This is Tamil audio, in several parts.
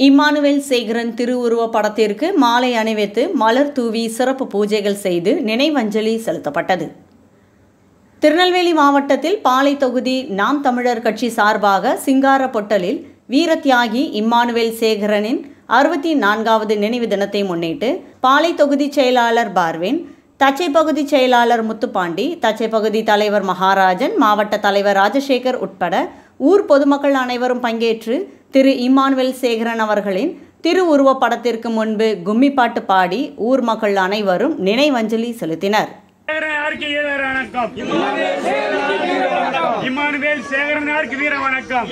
இம்மானுவேல் சேகரன் திருவுருவ படத்திற்கு மாலை அணிவித்து மலர் தூவி சிறப்பு பூஜைகள் செய்து நினைவஞ்சலி செலுத்தப்பட்டது திருநெல்வேலி மாவட்டத்தில் பாலை தொகுதி நாம் தமிழர் கட்சி சார்பாக சிங்கார பொட்டலில் வீரத்தியாகி இம்மானுவேல் சேகரனின் அறுபத்தி நான்காவது நினைவு தினத்தை முன்னிட்டு பாலை தொகுதி செயலாளர் பார்வின் தச்சை பகுதி செயலாளர் முத்துப்பாண்டி தச்சை பகுதி தலைவர் மகாராஜன் மாவட்ட தலைவர் ராஜசேகர் உட்பட ஊர் பொதுமக்கள் அனைவரும் பங்கேற்று திரு இம்மானுவேல் சேகரன் அவர்களின் திருவுருவப் படத்திற்கு முன்பு கும்மிப்பாட்டு பாடி ஊர் மக்கள் அனைவரும் நினைவஞ்சலி செலுத்தினர் சேகரனாருக்கு வீர வணக்கம் இம்மானுவேல் சேகரனாருக்கு வீர வணக்கம்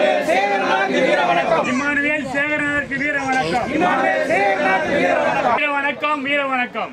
இம்மானுவேல் சேகரனாருக்கு வீர வணக்கம் வீர வணக்கம் வீர வணக்கம்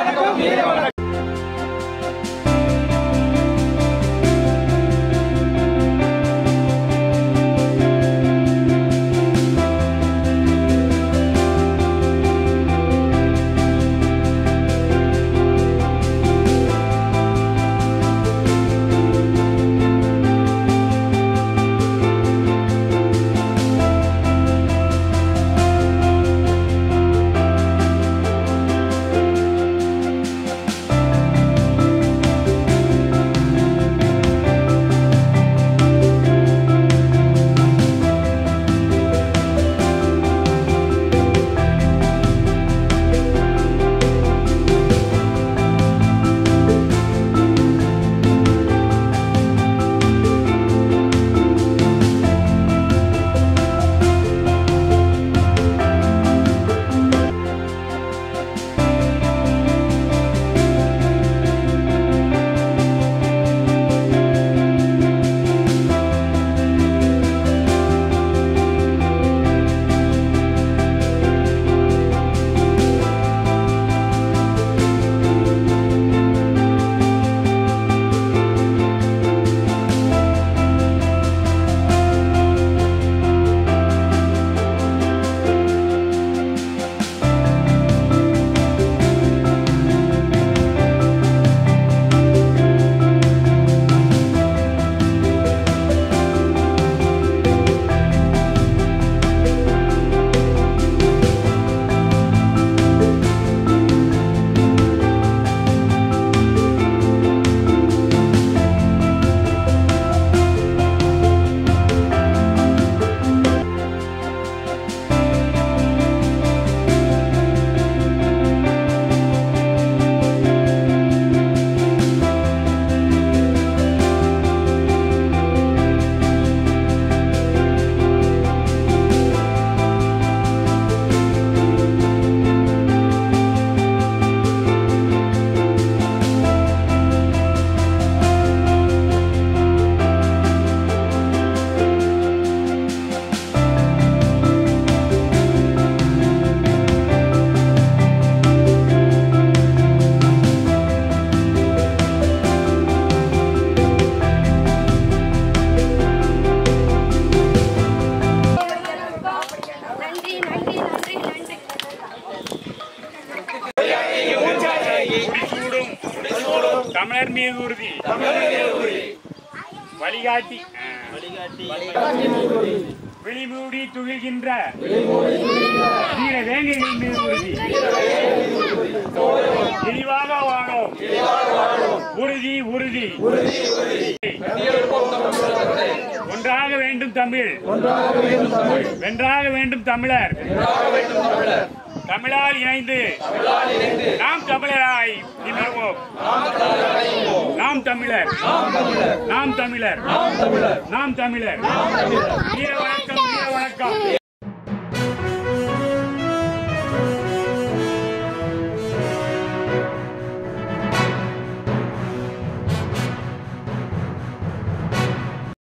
நன்றி நன்றி நன்றி நன்றி முடிசூடும் தமிழர் மீது உறுதி வழிகாட்டி விழிமூடி துகில்கின்ற வீர வேங்கைகள் மீது உறுதி விரிவாக வாழும் உறுதி உறுதி ஒன்றாக வேண்டும் தமிழ் வென்றாக வேண்டும் தமிழர் தமிழால் இணைந்து நாம் தமிழராய் நிமிர்வோம் நாம் தமிழர் நாம் தமிழர் நாம் தமிழர் வீர வணக்கம் வீர வணக்கம்